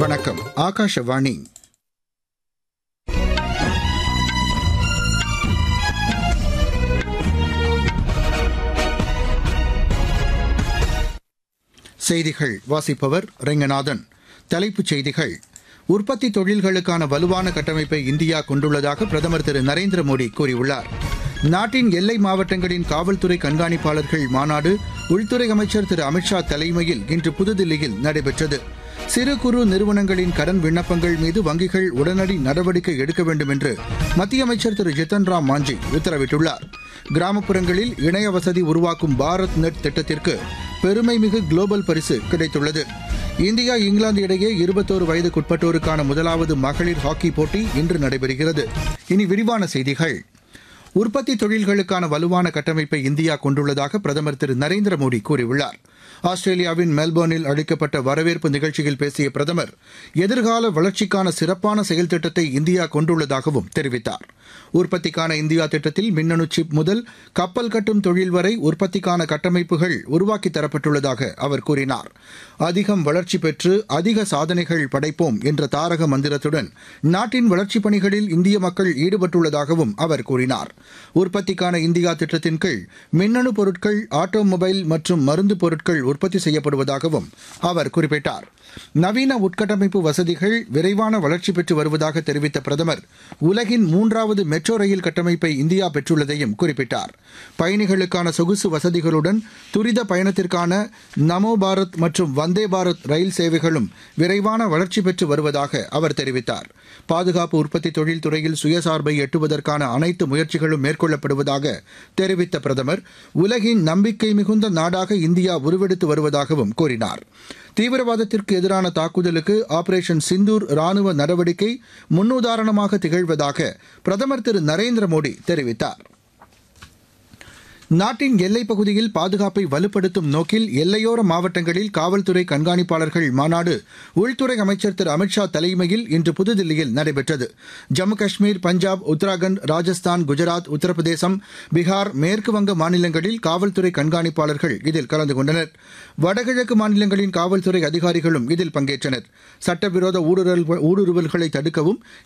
வணக்கம் ஆகாஷவாணி செய்திகள் வாசிப்பவர் ரெங்கநாதன் தலைப்புச் செய்திகள் உற்பத்தி தொழில்களுக்கான வலுவான கட்டமைப்பை இந்தியா கொண்டுள்ளதாக பிரதமர் திரு நரேந்திர மோடி கூறியுள்ளார் நாட்டின் எல்லை மாவட்டங்களின் காவல்துறை கண்காணிப்பாளர்கள் மாநாடு உள்துறை அமைச்சர் திரு அமித்ஷா தலைமையில் இன்று புதுதில்லியில் நடைபெற்றது சிறு குறு நிறுவனங்களின் கடன் விண்ணப்பங்கள் மீது வங்கிகள் உடனடி நடவடிக்கை எடுக்க வேண்டும் என்று மத்திய அமைச்சர் திரு ஜித்தன் ராம் மாஞ்சி உத்தரவிட்டுள்ளார் கிராமப்புறங்களில் இணைய வசதி உருவாக்கும் பாரத் நெட் திட்டத்திற்கு பெருமைமிகு குளோபல் பரிசு கிடைத்துள்ளது இந்தியா இங்கிலாந்து இடையே இருபத்தோரு வயதுக்குட்பட்டோருக்கான முதலாவது மகளிர் ஹாக்கி போட்டி இன்று நடைபெறுகிறது இனி விரிவான செய்திகள் உற்பத்தி தொழில்களுக்கான வலுவான கட்டமைப்பை இந்தியா கொண்டுள்ளதாக பிரதமர் திரு நரேந்திர மோடி கூறியுள்ளார் ஆஸ்திரேலியாவின் மெல்போர்னில் அளிக்கப்பட்ட வரவேற்பு நிகழ்ச்சியில் பேசிய பிரதமர் எதிர்கால வளர்ச்சிக்கான சிறப்பான செயல் திட்டத்தை இந்தியா கொண்டுள்ளதாகவும் தெரிவித்தார் உற்பத்திக்கான இந்தியா திட்டத்தில் மின்னணு சிப் முதல் கப்பல் கட்டும் தொழில் வரை உற்பத்திக்கான கட்டமைப்புகள் உருவாக்கித் தரப்பட்டுள்ளதாக அவர் கூறினார் அதிகம் வளர்ச்சி பெற்று அதிக சாதனைகள் படைப்போம் என்ற தாரக மந்திரத்துடன் நாட்டின் வளர்ச்சிப் பணிகளில் இந்திய மக்கள் ஈடுபட்டுள்ளதாகவும் அவர் கூறினார் உற்பத்திக்கான இந்தியா திட்டத்தின் கீழ் மின்னணு பொருட்கள் ஆட்டோமொபைல் மற்றும் மருந்து பொருட்கள் உற்பத்தி செய்யப்படுவதாகவும் அவர் குறிப்பிட்டார் நவீன உட்கட்டமைப்பு வசதிகள் விரைவான வளர்ச்சி பெற்று வருவதாக தெரிவித்த பிரதமர் உலகின் மூன்றாவது மெட்ரோ ரயில் கட்டமைப்பை இந்தியா பெற்றுள்ளதையும் குறிப்பிட்டார் பயணிகளுக்கான சொகுசு வசதிகளுடன் துரித பயணத்திற்கான நமோ பாரத் மற்றும் வந்தே பாரத் ரயில் சேவைகளும் விரைவான வளர்ச்சி பெற்று வருவதாக அவர் தெரிவித்தார் பாதுகாப்பு உற்பத்தி தொழில் துறையில் சுயசார்பை எட்டுவதற்கான அனைத்து முயற்சிகளும் மேற்கொள்ளப்படுவதாக தெரிவித்த பிரதமர் உலகின் நம்பிக்கை மிகுந்த நாடாக இந்தியா உருவெடுத்து வருவதாகவும் கூறினார் தீவிரவாதத்திற்கு எதிரான தாக்குதலுக்கு ஆபரேஷன் சிந்தூர் ராணுவ நடவடிக்கை முன்னுதாரணமாக திகழ்வதாக பிரதமர் திரு நரேந்திர மோடி தெரிவித்தார் நாட்டின் எல்லைப் பகுதியில் பாதுகாப்பை வலுப்படுத்தும் நோக்கில் எல்லையோர மாவட்டங்களில் காவல்துறை கண்காணிப்பாளர்கள் மாநாடு உள்துறை அமைச்சர் திரு அமித்ஷா தலைமையில் இன்று புதுதில்லியில் நடைபெற்றது ஜம்மு காஷ்மீர் பஞ்சாப் உத்தராகண்ட் ராஜஸ்தான் குஜராத் உத்தரப்பிரதேசம் பீகார் மேற்குவங்க மாநிலங்களில் காவல்துறை கண்காணிப்பாளர்கள் இதில் கலந்து கொண்டனர் வடகிழக்கு மாநிலங்களின் காவல்துறை அதிகாரிகளும் இதில் பங்கேற்றனர் சட்டவிரோத ஊடுருவல்களை தடுக்கவும்